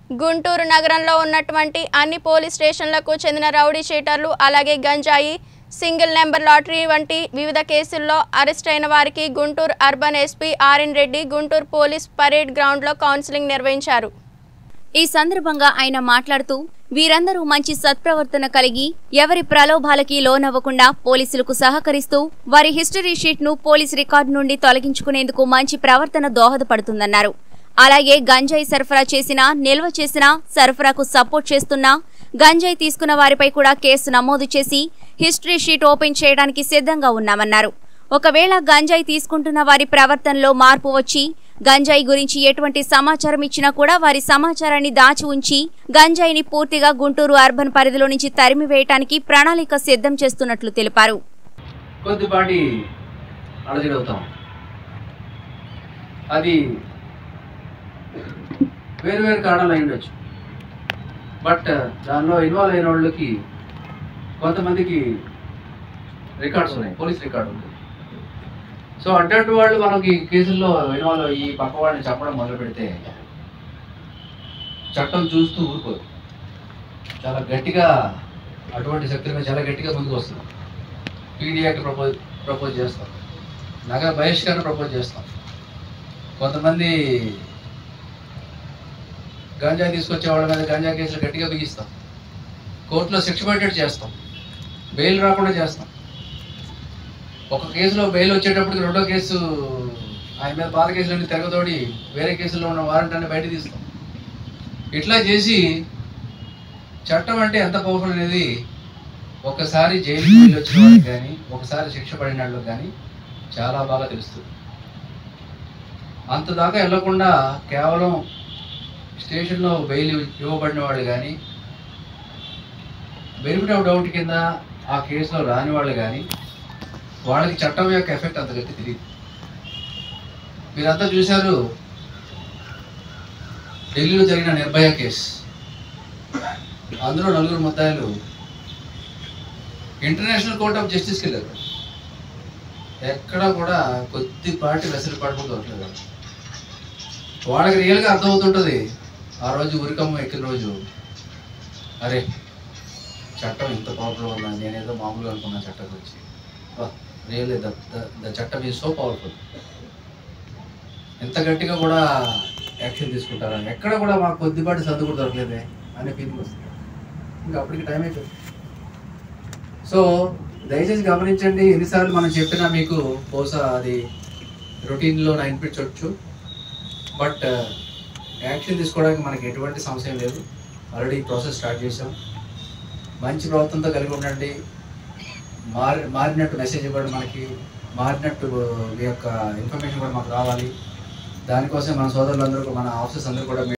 గుంటూరు నగరంలో ఉన్నటువంటి అన్ని పోలీస్ స్టేషన్లకు చెందిన రౌడీ షీటర్లు అలాగే గంజాయి సింగిల్ నెంబర్ లాటరీ వంటి వివిధ కేసుల్లో అరెస్ట్ అయిన వారికి Guntur urban SP R N Reddy Guntur police parade గ్రౌండ్లో కౌన్సిలింగ్ నిర్వహించారు ఈ సందర్భంగా ఆయన మాట్లాడుతూ వీరందరూ మంచి సత్ప్రవర్తన కలిగి ఎవరి ప్రలోభాలకి లోనవ్వకుండా పోలీసులకు సహకరిస్తూ వారి హిస్టరీ షీట్ ను పోలీస్ రికార్డు నుండి తొలగించుకునేందుకు మంచి ప్రవర్తన దోహదపడుతుందన్నారు అలాగే గంజాయి సరఫరా చేసినా నిల్వ చేసినా సరఫరాకు సపోర్ట్ చేస్తున్నా గంజాయి తీసుకున్న వారిపై కూడా కేసు నమోదు చేసి హిస్టరీ షీట్ ఓపెన్ చేయడానికి సిద్ధంగా ఉన్నామన్నారు ఒకవేళ గంజాయి తీసుకుంటున్న వారి ప్రవర్తనలో మార్పు వచ్చి గంజాయి గురించి ఎటువంటి సమాచారం ఇచ్చినా కూడా వారి సమాచారాన్ని దాచి ఉంచి గంజాయిని పూర్తిగా గుంటూరు అర్బన్ పరిధిలో నుంచి తరిమివేయటానికి ప్రణాళిక సిద్ధం చేస్తున్నట్లు తెలిపారు కొద్దిపాటి అలజడవుతాం అది వేరు వేరు కారణాలు అయి ఉండొచ్చు బట్ దానిలో ఇన్వాల్వ్ అయిన వాళ్ళకి కొంతమందికి రికార్డ్స్ ఉన్నాయి పోలీస్ రికార్డు ఉంది సో అటువంటి వాళ్ళు మనకి కేసుల్లో ఇన్వాల్వ్ అయ్యి పక్క వాళ్ళని చెప్పడం మొదలు పెడితే చట్టం చూస్తూ ఊరుకోదు చాలా గట్టిగా అటువంటి శక్తుల మీద చాలా గట్టిగా ముందుకు వస్తుంది పీడీ యాక్ట్ ప్రపోజ్ ప్రపోజ్ చేస్తాం నగర బహిష్కరణ ప్రపోజ్ చేస్తాం కొంతమంది గాంజా తీసుకొచ్చే వాళ్ళ మీద గాంజా కేసులు గట్టిగా బిగిస్తాం కోర్టులో శిక్ష పడేటట్టు చేస్తాం బెయిల్ రాకుండా చేస్తాం ఒక కేసులో బెయిల్ వచ్చేటప్పటికి రెండో కేసు ఆయన మీద పాత కేసులన్నీ తిరగతోడి వేరే కేసులో ఉన్న వారెంట్ అన్ని బయట తీస్తాం ఇట్లా చేసి చట్టం అంటే ఎంత పవర్ఫుల్ అనేది ఒకసారి జైలుకి వెళ్ళి వచ్చిన వాళ్ళకి కానీ ఒకసారి శిక్ష పడిన వాళ్ళకి కానీ చాలా బాగా తెలుస్తుంది అంత దాకా వెళ్లకుండా కేవలం స్టేషన్లో బెయిల్ ఇవ్వబడిన వాళ్ళు కానీ బెనిఫిట్ ఆఫ్ డౌట్ కింద ఆ కేసులో రాని వాళ్ళు కానీ వాళ్ళకి చట్టం యొక్క ఎఫెక్ట్ అంత గట్టి తెలియదు మీరంతా చూశారు ఢిల్లీలో జరిగిన నిర్భయ కేసు అందులో నలుగురు ముద్దాయిలు ఇంటర్నేషనల్ కోర్ట్ ఆఫ్ జస్టిస్కి వెళ్ళారు ఎక్కడ కూడా కొద్దిపాటి వెసలుపాటు కూడా దొరకలేదు వాళ్ళకి రియల్గా అర్థమవుతుంటుంది ఆ రోజు ఉరికమ్మ ఎక్కిన రోజు అరే చట్టం ఇంత పవర్ఫుల్ ఉన్నా నేనేదో మామూలుగా అనుకున్నా చట్టం గురించి రియల్ ద ద చట్టం ఈజ్ సో పవర్ఫుల్ ఎంత గట్టిగా కూడా యాక్షన్ తీసుకుంటారా ఎక్కడ కూడా మాకు కొద్దిపాటి సర్దు కూడా దొరకలేదే అనే ఫీలింగ్ వస్తుంది ఇంకా అప్పటికి టైం అయిపోయింది సో దయచేసి గమనించండి ఎన్నిసార్లు మనం చెప్పినా మీకు బహుశా అది రొటీన్లో అనిపించవచ్చు బట్ యాక్షన్ తీసుకోవడానికి మనకి ఎటువంటి సమస్య లేదు ఆల్రెడీ ప్రాసెస్ స్టార్ట్ చేసాం మంచి ప్రవర్తనతో కలిగి ఉండండి మారి మారినట్టు మెసేజ్ ఇవ్వడం మనకి మారినట్టు మీ యొక్క ఇన్ఫర్మేషన్ కూడా మాకు రావాలి దానికోసం మన సోదరులందరూ కూడా- మన ఆఫీసర్స్ అందరూ కూడా